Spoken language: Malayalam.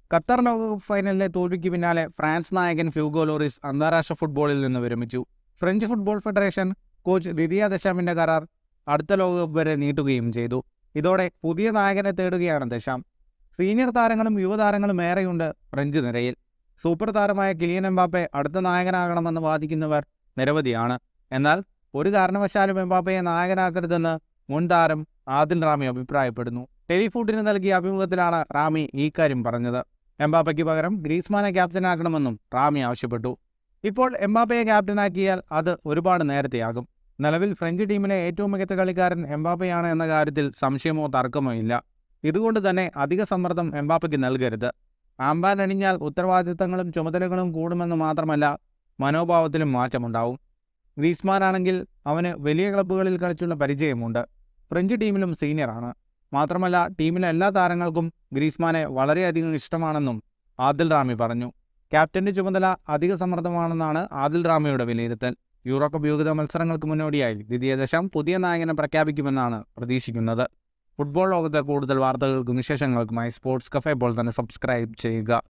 ഖത്തർ ലോകകപ്പ് ഫൈനലിലെ തോൽവിക്ക് പിന്നാലെ ഫ്രാൻസ് നായകൻ ഫ്യൂഗോ ലോറിസ് അന്താരാഷ്ട്ര ഫുട്ബോളിൽ നിന്ന് വിരമിച്ചു French football federation coach Didier ദശാമിന്റെ കരാർ അടുത്ത ലോകകപ്പ് വരെ നീട്ടുകയും ചെയ്തു ഇതോടെ പുതിയ നായകനെ തേടുകയാണ് ദശാം സീനിയർ താരങ്ങളും യുവതാരങ്ങളും ഏറെയുണ്ട് ഫ്രഞ്ച് നിരയിൽ സൂപ്പർ താരമായ കിലിയൻ എംബാപ്പെ അടുത്ത നായകനാകണമെന്ന് വാദിക്കുന്നവർ നിരവധിയാണ് എന്നാൽ ഒരു കാരണവശാലും എംബാപ്പയെ നായകനാക്കരുതെന്ന് മുൻ താരം ആദിൽ റാമി അഭിപ്രായപ്പെടുന്നു ടെലിഫൂട്ടിന് നൽകിയ അഭിമുഖത്തിലാണ് റാമി ഈ കാര്യം പറഞ്ഞത് എംബാപ്പയ്ക്ക് പകരം ഗ്രീസ്മാനെ ക്യാപ്റ്റനാക്കണമെന്നും റാമി ആവശ്യപ്പെട്ടു ഇപ്പോൾ എംബാപ്പയെ ക്യാപ്റ്റനാക്കിയാൽ അത് ഒരുപാട് നേരത്തെയാകും നിലവിൽ ഫ്രഞ്ച് ടീമിലെ ഏറ്റവും മികച്ച കളിക്കാരൻ എംബാപ്പയാണ് എന്ന കാര്യത്തിൽ സംശയമോ തർക്കമോ ഇല്ല ഇതുകൊണ്ട് തന്നെ അധിക സമ്മർദ്ദം എംബാപ്പയ്ക്ക് നൽകരുത് ആമ്പാൻ അണിഞ്ഞാൽ ഉത്തരവാദിത്തങ്ങളും ചുമതലകളും കൂടുമെന്ന് മാത്രമല്ല മനോഭാവത്തിലും മാറ്റമുണ്ടാവും ഗ്രീസ്മാനാണെങ്കിൽ അവന് വലിയ ക്ലബ്ബുകളിൽ കളിച്ചുള്ള പരിചയമുണ്ട് ഫ്രഞ്ച് ടീമിലും സീനിയറാണ് മാത്രമല്ല ടീമിലെ എല്ലാ താരങ്ങൾക്കും ഗ്രീസ്മാനെ വളരെയധികം ഇഷ്ടമാണെന്നും ആദിൽ റാമി പറഞ്ഞു ക്യാപ്റ്റന്റെ ചുമതല അധിക സമ്മർദ്ദമാണെന്നാണ് ആദിൽ റാമിയുടെ വിലയിരുത്തൽ യൂറോ കപ്പ് യോഗ്യതാ മത്സരങ്ങൾക്ക് മുന്നോടിയായി ദ്വിതീയ ദശം പുതിയ നായകനെ പ്രഖ്യാപിക്കുമെന്നാണ് പ്രതീക്ഷിക്കുന്നത് ഫുട്ബോൾ ലോകത്തെ കൂടുതൽ വാർത്തകൾക്കും വിശേഷങ്ങൾക്കുമായി സ്പോർട്സ് കഫേ ഇപ്പോൾ തന്നെ സബ്സ്ക്രൈബ് ചെയ്യുക